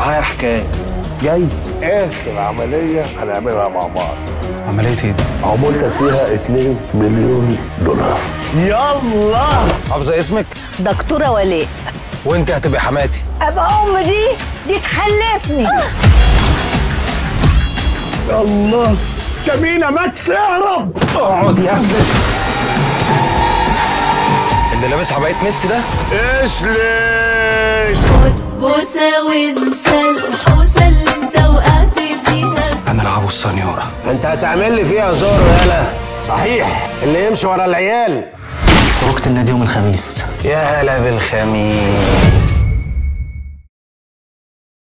معايا حكايه جاي اخر عمليه هنعملها مع بعض عمليه ايه دي؟ عمولتك فيها 2 مليون دولار يلا حافظه اسمك دكتورة ولاء وانت هتبقي حماتي ابقى ام دي دي تخلفني الله جميلة ما تهرب اقعد يا ابني اللي لابس حبايه ميسي ده ايش ليش بوسة وانسى الحوسة اللي انت وقعت فيها انا العبو السنيوره انت هتعمل لي فيها زور يالا صحيح اللي يمشي ورا العيال خرجت النادي يوم الخميس يا هلا بالخميس